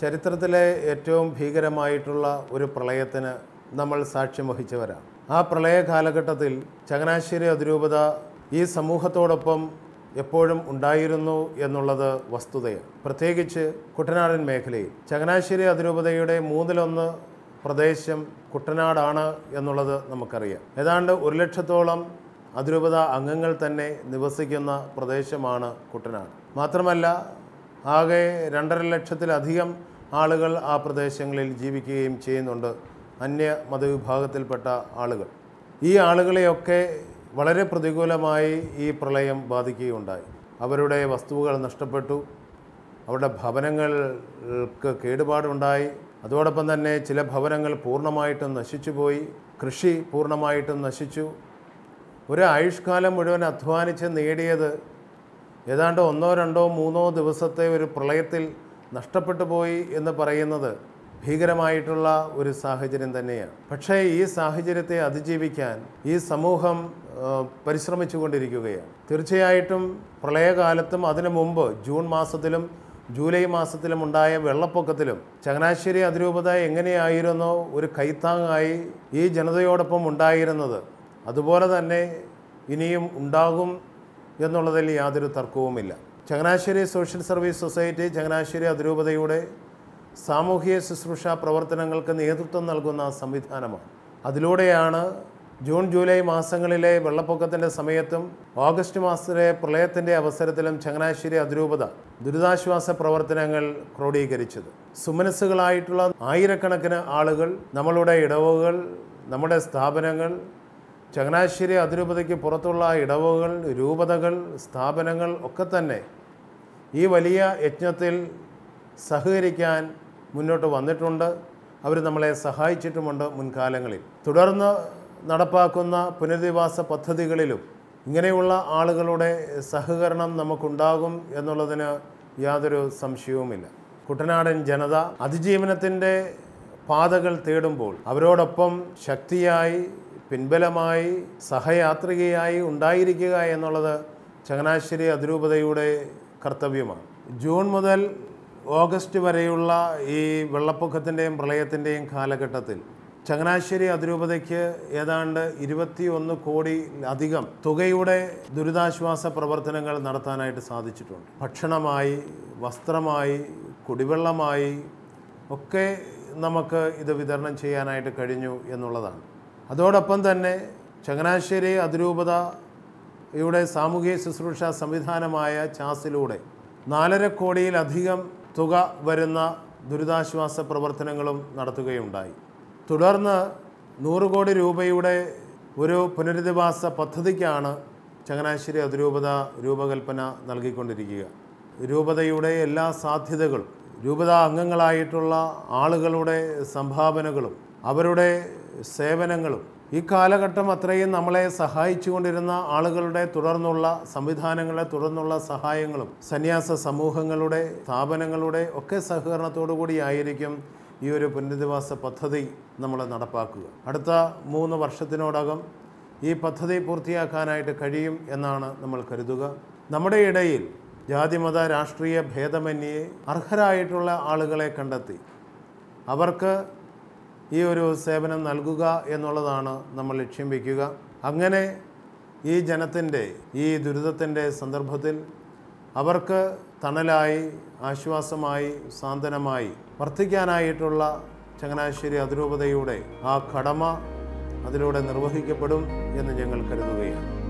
ചരിത്രത്തിലെ ഏറ്റവും ഭീകരമായിട്ടുള്ള ഒരു പ്രളയത്തിന് നമ്മൾ സാക്ഷ്യം വഹിച്ചവരാണ് ആ പ്രളയ കാലഘട്ടത്തിൽ ചങ്ങനാശ്ശേരി അതിരൂപത ഈ സമൂഹത്തോടൊപ്പം എപ്പോഴും ഉണ്ടായിരുന്നു എന്നുള്ളത് വസ്തുതയാണ് പ്രത്യേകിച്ച് കുട്ടനാടൻ മേഖലയിൽ ചങ്ങനാശ്ശേരി അതിരൂപതയുടെ മൂന്നിലൊന്ന് പ്രദേശം കുട്ടനാടാണ് എന്നുള്ളത് നമുക്കറിയാം ഏതാണ്ട് ഒരു ലക്ഷത്തോളം അതിരൂപത അംഗങ്ങൾ തന്നെ നിവസിക്കുന്ന പ്രദേശമാണ് കുട്ടനാട് മാത്രമല്ല ആകെ രണ്ടര ലക്ഷത്തിലധികം ആളുകൾ ആ പ്രദേശങ്ങളിൽ ജീവിക്കുകയും ചെയ്യുന്നുണ്ട് അന്യ മതവിഭാഗത്തിൽപ്പെട്ട ആളുകൾ ഈ ആളുകളെയൊക്കെ വളരെ പ്രതികൂലമായി ഈ പ്രളയം ബാധിക്കുകയുണ്ടായി അവരുടെ വസ്തുവകൾ നഷ്ടപ്പെട്ടു അവരുടെ ഭവനങ്ങൾക്ക് കേടുപാടുണ്ടായി അതോടൊപ്പം തന്നെ ചില ഭവനങ്ങൾ പൂർണ്ണമായിട്ടും നശിച്ചുപോയി കൃഷി പൂർണ്ണമായിട്ടും നശിച്ചു ഒരു ആയുഷ്കാലം മുഴുവൻ അധ്വാനിച്ച് നേടിയത് ഏതാണ്ട് ഒന്നോ രണ്ടോ മൂന്നോ ദിവസത്തെ ഒരു പ്രളയത്തിൽ നഷ്ടപ്പെട്ടു പോയി എന്ന് പറയുന്നത് ഭീകരമായിട്ടുള്ള ഒരു സാഹചര്യം തന്നെയാണ് പക്ഷേ ഈ സാഹചര്യത്തെ അതിജീവിക്കാൻ ഈ സമൂഹം ആ, പരിശ്രമിച്ചുകൊണ്ടിരിക്കുകയാണ് തീർച്ചയായിട്ടും പ്രളയകാലത്തും അതിനു മുമ്പ് ജൂൺ മാസത്തിലും ജൂലൈ മാസത്തിലും ഉണ്ടായ വെള്ളപ്പൊക്കത്തിലും ചങ്ങനാശ്ശേരി അതിരൂപത എങ്ങനെയായിരുന്നോ ഒരു കൈത്താങ്ങായി ഈ ജനതയോടൊപ്പം ഉണ്ടായിരുന്നത് അതുപോലെ തന്നെ ഇനിയും ഉണ്ടാകും എന്നുള്ളതിൽ യാതൊരു തർക്കവുമില്ല Changanassery social service society Changanassery അതിരൂപതയുടെ സാമൂഹിക ശുശ്രൂഷ പ്രവർത്തനങ്ങൾക്ക് നേതൃത്വം നൽകുന്ന സംവിധാനമാണ് അതിലൂടെയാണ് ജൂൺ ജൂലൈ മാസങ്ങളിലെ വെള്ളപ്പൊക്കത്തിൻ്റെ സമയത്തും ഓഗസ്റ്റ് മാസത്തിലെ പ്രളയത്തിൻ്റെ അവസരത്തിലും ചങ്ങനാശ്ശേരി അതിരൂപത ദുരിതാശ്വാസ പ്രവർത്തനങ്ങൾ ക്രോഡീകരിച്ചത് സുമനസ്സുകളായിട്ടുള്ള ആയിരക്കണക്കിന് ആളുകൾ നമ്മളുടെ ഇടവുകൾ നമ്മുടെ സ്ഥാപനങ്ങൾ ചങ്ങനാശ്ശേരി അതിരൂപതയ്ക്ക് പുറത്തുള്ള ഇടവുകൾ രൂപതകൾ സ്ഥാപനങ്ങൾ ഒക്കെ തന്നെ ഈ വലിയ യജ്ഞത്തിൽ സഹകരിക്കാൻ മുന്നോട്ട് വന്നിട്ടുണ്ട് അവർ നമ്മളെ സഹായിച്ചിട്ടുമുണ്ട് മുൻകാലങ്ങളിൽ തുടർന്ന് നടപ്പാക്കുന്ന പുനരധിവാസ പദ്ധതികളിലും ഇങ്ങനെയുള്ള ആളുകളുടെ സഹകരണം നമുക്കുണ്ടാകും എന്നുള്ളതിന് യാതൊരു സംശയവുമില്ല കുട്ടനാടൻ ജനത അതിജീവനത്തിൻ്റെ പാതകൾ തേടുമ്പോൾ അവരോടൊപ്പം ശക്തിയായി പിൻബലമായി സഹയാത്രികയായി ഉണ്ടായിരിക്കുക എന്നുള്ളത് ചങ്ങനാശ്ശേരി അതിരൂപതയുടെ കർത്തവ്യമാണ് ജൂൺ മുതൽ ഓഗസ്റ്റ് വരെയുള്ള ഈ വെള്ളപ്പൊക്കത്തിൻ്റെയും പ്രളയത്തിൻ്റെയും കാലഘട്ടത്തിൽ ചങ്ങനാശ്ശേരി അതിരൂപതയ്ക്ക് ഏതാണ്ട് ഇരുപത്തിയൊന്ന് കോടി അധികം തുകയുടെ ദുരിതാശ്വാസ പ്രവർത്തനങ്ങൾ നടത്താനായിട്ട് സാധിച്ചിട്ടുണ്ട് ഭക്ഷണമായി വസ്ത്രമായി കുടിവെള്ളമായി ഒക്കെ നമുക്ക് ഇത് വിതരണം ചെയ്യാനായിട്ട് കഴിഞ്ഞു എന്നുള്ളതാണ് അതോടൊപ്പം തന്നെ ചങ്ങനാശ്ശേരി അതിരൂപത ഇവിടെ സാമൂഹിക ശുശ്രൂഷ സംവിധാനമായ ചാസിലൂടെ നാലര കോടിയിലധികം തുക വരുന്ന ദുരിതാശ്വാസ പ്രവർത്തനങ്ങളും നടത്തുകയുണ്ടായി തുടർന്ന് നൂറ് കോടി രൂപയുടെ ഒരു പുനരധിവാസ പദ്ധതിക്കാണ് ചങ്ങനാശ്ശേരി അതിരൂപത രൂപകൽപ്പന നൽകിക്കൊണ്ടിരിക്കുക രൂപതയുടെ എല്ലാ സാധ്യതകളും രൂപത അംഗങ്ങളായിട്ടുള്ള ആളുകളുടെ സംഭാവനകളും അവരുടെ സേവനങ്ങളും ഈ കാലഘട്ടം അത്രയും നമ്മളെ സഹായിച്ചുകൊണ്ടിരുന്ന ആളുകളുടെ തുടർന്നുള്ള സംവിധാനങ്ങളുടെ തുടർന്നുള്ള സഹായങ്ങളും സന്യാസ സമൂഹങ്ങളുടെ സ്ഥാപനങ്ങളുടെ ഒക്കെ സഹകരണത്തോടു കൂടിയായിരിക്കും ഈ ഒരു പുനരധിവാസ പദ്ധതി നമ്മൾ നടപ്പാക്കുക അടുത്ത മൂന്ന് വർഷത്തിനോടകം ഈ പദ്ധതി പൂർത്തിയാക്കാനായിട്ട് കഴിയും എന്നാണ് നമ്മൾ കരുതുക നമ്മുടെ ഇടയിൽ ജാതിമത രാഷ്ട്രീയ ഭേദമന്യേ അർഹരായിട്ടുള്ള ആളുകളെ കണ്ടെത്തി അവർക്ക് ഈ ഒരു സേവനം നൽകുക എന്നുള്ളതാണ് നമ്മൾ ലക്ഷ്യം വയ്ക്കുക അങ്ങനെ ഈ ജനത്തിൻ്റെ ഈ ദുരിതത്തിൻ്റെ സന്ദർഭത്തിൽ അവർക്ക് തണലായി ആശ്വാസമായി സാന്ത്വനമായി വർദ്ധിക്കാനായിട്ടുള്ള ചങ്ങനാശ്ശേരി അതിരൂപതയുടെ ആ കടമ അതിലൂടെ നിർവഹിക്കപ്പെടും എന്ന് ഞങ്ങൾ കരുതുകയാണ്